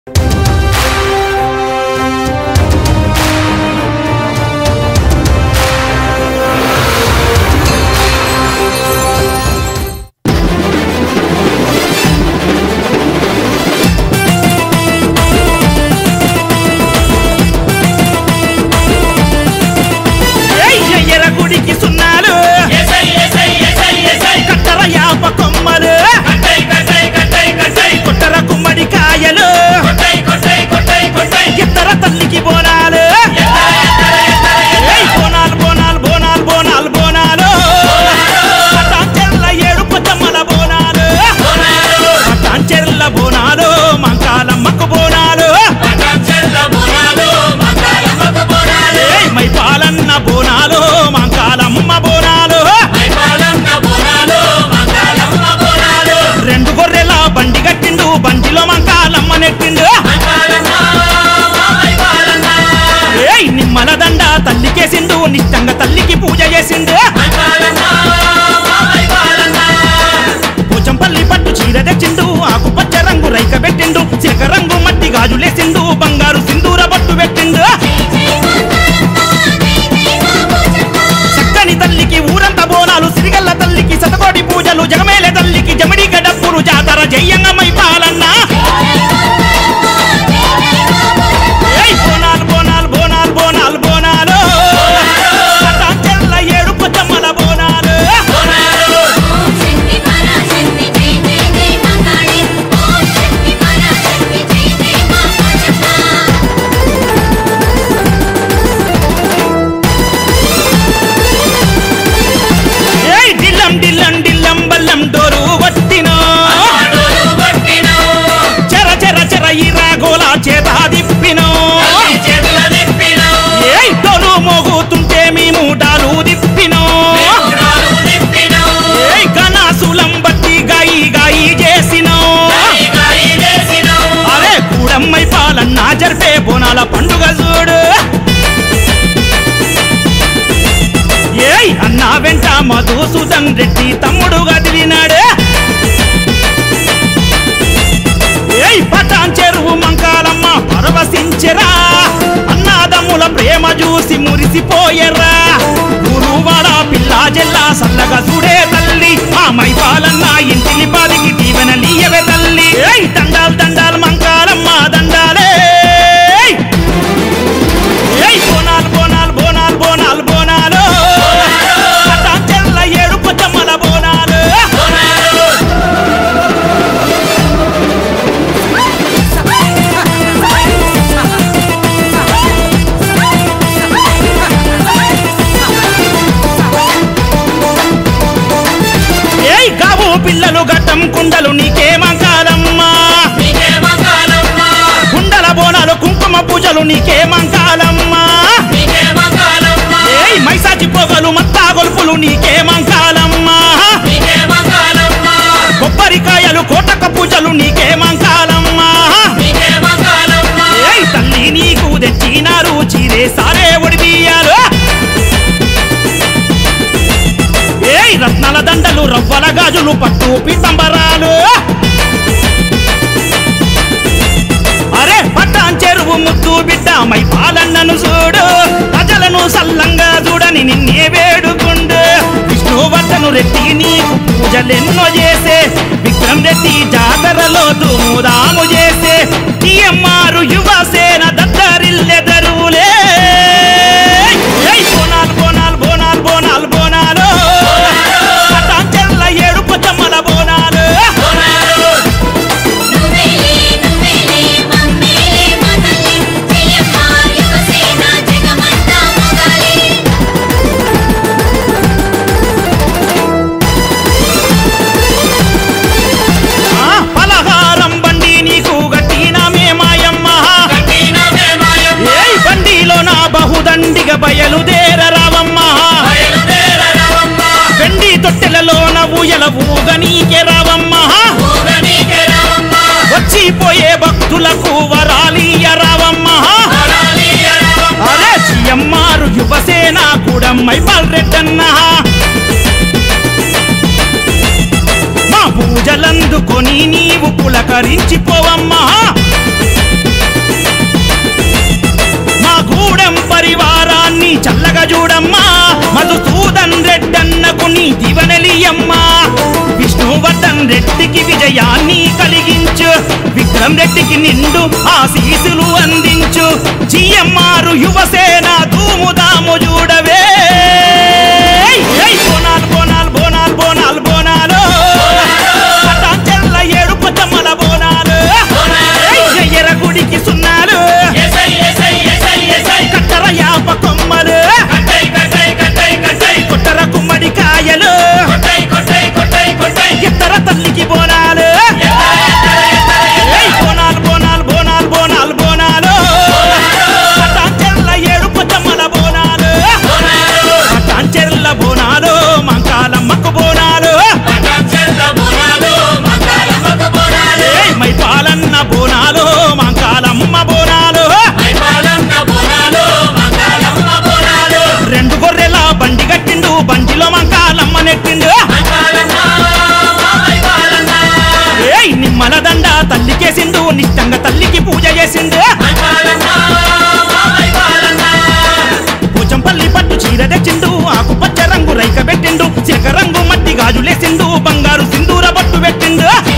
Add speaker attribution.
Speaker 1: ఏయ్ ఎయ్యర గుడికి సున్నాలు
Speaker 2: ఎసై ఎసై ఎసై ఎసై
Speaker 1: కట్టర యాప కొమ్మలు
Speaker 2: కట్టై కట్టై కట్టై కట్టై
Speaker 1: కొట్టర గుమ్మడి కాయలు
Speaker 2: కొట్టై కొట్టై కొట్టై కొట్టై
Speaker 1: ఇద్దర తల్లికి బోనాలు ఏయ్ బోనాలు బోనాలు బోనాలు బోనాలు బోనాలు పటాంచెర్ల ఏడు పొచ్చమ్మల బోనాలు పటాంచెర్ల బోనాలు మంకాలమ్మకు బోనాలు
Speaker 2: పటాచెల్ల బోనాలు మంగళమ్మకు బోనాలు
Speaker 1: ఏయ్ మై పాలన్న బోనాలు మంకాలమ్మ బోనాలు
Speaker 2: మైపాలన్న బోనాలు మంగళమ్మ బోనాలు
Speaker 1: రెండు గొర్రెల బండి కట్టిండు బండిలో మంకాలమ్మ నెట్టిండు
Speaker 2: మైపాలన్న మైపాలన్న
Speaker 1: ఏయ్ నిమ్మల దండ తల్లికేసిండు నిష్టంగా తల్లికి పూజ చేసిండు
Speaker 2: మైపాలన్న మైపాలన్న
Speaker 1: పోచంపల్లి పట్టు చీర తెచ్చిండు ఆకుపచ్చ రంగు రైక పెట్టిండు చిలక రంగు మట్టి గాజులేసిండు బంగారు సింధూర బట్టు పెట్టిండు చక్కని తల్లికి ఊరంత బోనాలు సిరిగల్ల తల్లికి శతకోటి పూజలు జగమేలే తల్లికి జమిడి గడప్పురు జాతర జయ్యంగమై పాలన్న ఏయ్ బోనాలు బోనాలు బోనాలు బోనాలు బోనాలు పటాంచెర్ల ఏడు పొచ్చమ్మల బోనాలు ఏయ్ డిల్లం డిల్లం డిల్లం బల్లం డోరు వట్టినో
Speaker 2: ఆడోలు పట్టినో
Speaker 1: చెర చెర చెర ఇరాగోల చేత దిప్పినో
Speaker 2: తల్లి చేతుల దిప్పినో
Speaker 1: ఏయ్ డోలు మోగుతుంటే మేము డాలు దిప్పినో
Speaker 2: దేవుడాలు దిప్పినో
Speaker 1: ఏయ్ గనాసులం బట్టి గాయి గాయి చేసినో
Speaker 2: గాయి గాయి చేసినో
Speaker 1: అరే కూడమ్మై పాలన్నా జరిపే బోనాల పండుగ చూడు ఏయ్ అన్నా వెంట మధుసూదన్ రెడ్డి తమ్ముడు కదిలినాడే ఏయ్ పటాన్ చెరువు మంకాలమ్మ పరవశించెరా అన్నాదమ్ముల ప్రేమ చూసి మురిసిపోయెర్రా గురువాడ పిల్ల జెల్లా సల్లగా చూడే తల్లి ఆ మైపాలన్న ఇంటిని పాదికి దీవెన నీయవే తల్లి ఏయ్ దండాలు దండాలు మంకాలమ్మ దండాలే ఏయ్ బోనాలు బోనాలు బోనాలు బోనాలు బోనాలు పటాన్ చెర్ల ఏడు పొచ్చమ్మల బోనాలు ఏయ్ గావు పిల్లలు గట్టం కుండలు నీకే మంకాలమ్మా
Speaker 2: నీకే మంగళమ్మ
Speaker 1: కుండల బోనాలు కుంకుమ పూజలు నీకే మంకాలమ్మా
Speaker 2: నీకే మంగళమ్మ
Speaker 1: ఏయ్ మైసాచి పొగలు మత్తా గొలుపులు నీకే మంకాలమ్మా
Speaker 2: నీకే మంగళమ్మ
Speaker 1: కొబ్బరికాయలు కోటక పూజలు నీకే మంకాలమ్మా
Speaker 2: నీకే మంగళమ్మ
Speaker 1: ఏయ్ తల్లి నీకు తెచ్చినారు చీరే సారే ఒడిబియ్యాలు ఏయ్ రత్నాల దండలు రవ్వల గాజులు పట్టు పీతంబరాలు అరే పట్టాన్ చెరువు ముద్దు బిడ్డ మై పాలన్నను చూడు ప్రజలను సల్లంగా చూడని నిన్నే వేడుకుండు విష్ణువర్ధను రెడ్డి నీకు పూజలెన్నో చేసే విక్రమ్ రెడ్డి జాతరలో దుముదాము చేసే టీఎంఆర్ యువసేన దద్దరిల్లెదరులే ఏయ్ బోనాలు బోనాలు బోనాలు బోనాలు బోనాలు పటాంచెర్ల ఏడు పొచ్చమ్మల బోనాలు ఆ పలహారం బండి నీకు గట్టిన మేమాయ నీ దివనలియమ్మ విష్ణువర్ధన్ రెడ్డికి విజయాన్ని కలిగించు విక్రమ్ రెడ్డికి నిండు ఆశీసులు అందించు జిఎంఆర్ యువసేన దూముదాము చూడవే ఏయ్ బోనాలు బోనాలు బోనాలు బోనాలు బోనాలు పటాంచెల్ల ఏడు పొచ్చమ్మల బోనాలు ఏయ్ ఎర్రగుడికి సున్నాలు
Speaker 2: ఎసై ఎసై ఎసై ఎసై
Speaker 1: కట్టర యాప కొమ్మలు
Speaker 2: కట్టై కట్టై కట్టై కట్టై
Speaker 1: కొట్టర కుమ్మడి కాయలు
Speaker 2: కొట్టై కొట్టై కొట్టై కొట్టై
Speaker 1: ఎత్తర తల్లికి బోనాలు ఏయ్ బోనాలు బోనాలు బోనాలు బోనాలు బోనాలు పటాంచెల్ల ఏడు పొచ్చమ్మల బోనాలు పటాంచెల్ల బోనాలు మంకాలమ్మకు బోనాలు
Speaker 2: పటాచెల్ల బోనాలు మంగళమ్మకు బోనాలు
Speaker 1: ఏయ్ మై పాలన్న బోనాలు మంకాలమ్మ బోనాలు
Speaker 2: మైపాలన్న బోనాలు మంగళమ్మ బోనాలు
Speaker 1: రెండు గొర్రెల బండి కట్టిండు బండిలో మంకాలమ్మ నెట్టిండు
Speaker 2: మైపాలన్న మైపాలన్న
Speaker 1: ఏయ్ నిమ్మల దండ తల్లికేసిండు నిష్టంగా తల్లికి పూజ చేసిండు
Speaker 2: మైపాలన్న మైపాలన్న
Speaker 1: పూచంపల్లి పట్టు చీర తెచ్చిండు ఆకుపచ్చ రంగు రైక పెట్టిండు చిలక రంగు మట్టి గాజులేసిండు బంగారు సింధూర బొట్టు పెట్టిండు